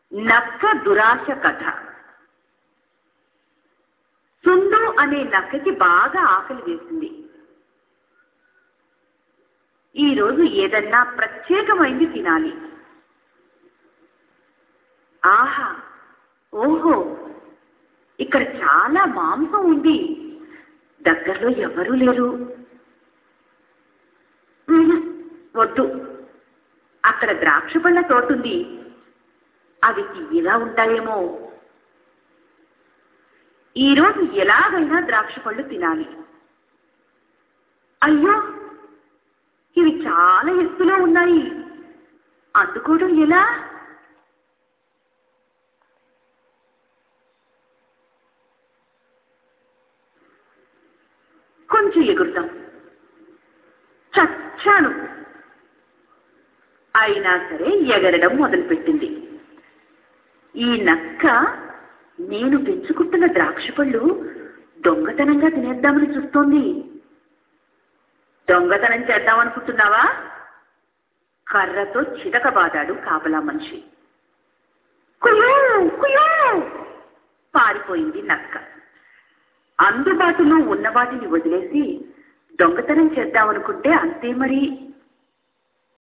నక్క దురాశ కథ సుందు అనే నక్కకి బాగా ఆకలి వేసింది ఈరోజు ఏదన్నా ప్రత్యేకమైంది తినాలి ఆహా ఓహో ఇక్కడ చాలా మాంసం ఉంది దగ్గరలో ఎవరూ లేరు ఉహు, వద్దు అక్కడ ద్రాక్ష పళ్ళ తోటుంది అవి తీయగా ఉంటాయేమో ఈరోజు ఎలాగైనా ద్రాక్ష పళ్ళు తినాలి అయ్యో ఇవి చాలా ఎత్తులో ఉన్నాయి అందుకోవడం ఎలా కొంచెం ఎగురుతాం చచ్చాను అయినా సరే ఎగరడం మొదలుపెట్టింది ఈ నక్క నేను పెంచుకుంటున్న ద్రాక్ష పళ్ళు దొంగతనంగా తినేద్దామని చూస్తోంది దొంగతనం చేద్దామనుకుంటున్నావా కర్రతో చితక బాదాడు కాపలా మనిషి కుయూ కుయూ పారిపోయింది నక్క అందుబాటులో ఉన్న వాటిని వదిలేసి దొంగతనం చేద్దామనుకుంటే అంతే మరి